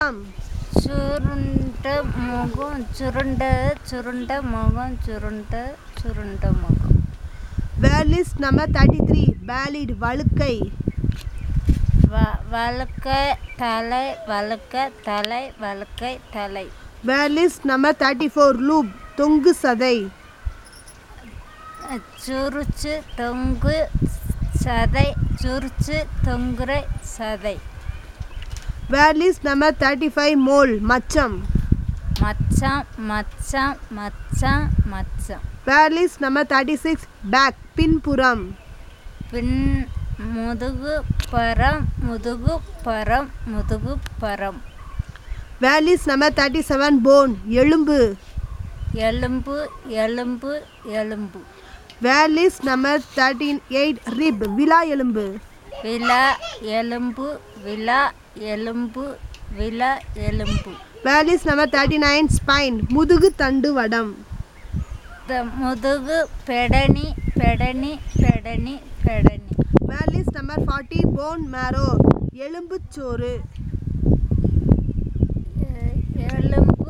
சுருண்ட முகம் சுருண்ட சுருண்ட முகம் சுருண்ட சுருண்ட முகம் word list number thirty three bald வழுக்கை வ வழுக்க தலை வழுக்க தலை வழுக்கை தலை word list number thirty four loop தொங்கு சதை சுருச்சு தொங்கு சதை சுருச்சு தொங்குற சதை word list number thirty five mole மச்சம் மச்சான் மச்சான் மச்சான் மச்சான் word list number thirty six back பின்புறம் பின் முதுகு பரம் முதுகு பரம் முதுகு பரம் word list number thirty seven bone எலும்பு எலும்பு எலும்பு எலும்பு word list number thirteen eight rib விலா எலும்பு விலா எலும்பு விலா எலும்பு விலா எலும்பு word list number thirty nine spine முதுகு தண்டு வடம் த- முதுகு பெடனி பெடனி பெடனி பெடனி word list number forty bone marrow எலும்புச்சோறு எ- எலும்பு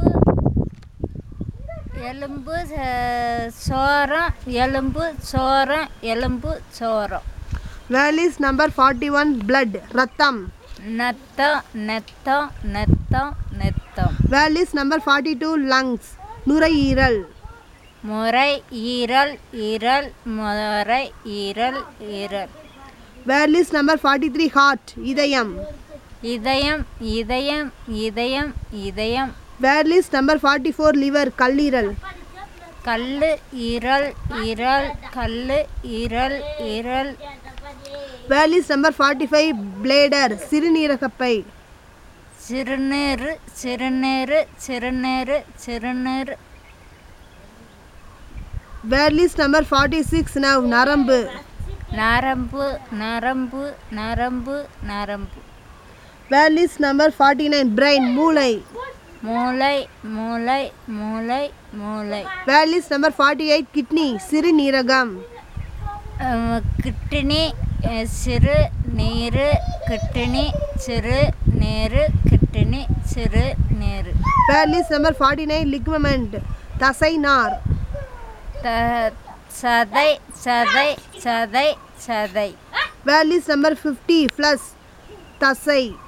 எலும்பு ச- சோரம் எலும்பு சோரம் எலும்பு சோரம் word list number forty one blood ரத்தம் நத்தம் நெத்தம் நெத்தம் நெத்தம் word list number forty two lungs நுரையீரல் முறை ஈரல் ஈரல் முறை ஈரல் ஈரல் word list number forty three heart இதயம் இதயம் இதயம் இதயம் இதயம் word list number forty four liver கல்லீரல் கல்லு ஈரல் ஈரல் கல்லு ஈரல் ஈரல் word list number forty five bladder சிறுநீரகப்பை சிறுநீர் சிறுநீர் சிறுநீர் சிறுநீர் word list number forty six nerve நரம்பு நரம்பு நரம்பு நரம்பு நரம்பு word list number forty nine brain மூளை மூளை மூளை மூளை மூளை word list number forty eight kidney சிறுநீரகம் அஹ், கிட்னி அஹ், சிறு நீர் கிட்னி சிறு நீர் கிட்னி சிறு நீர் word list number forty nine ligament தசை நார் த சதை சதை சதை சதை word list number fifty flesh தசை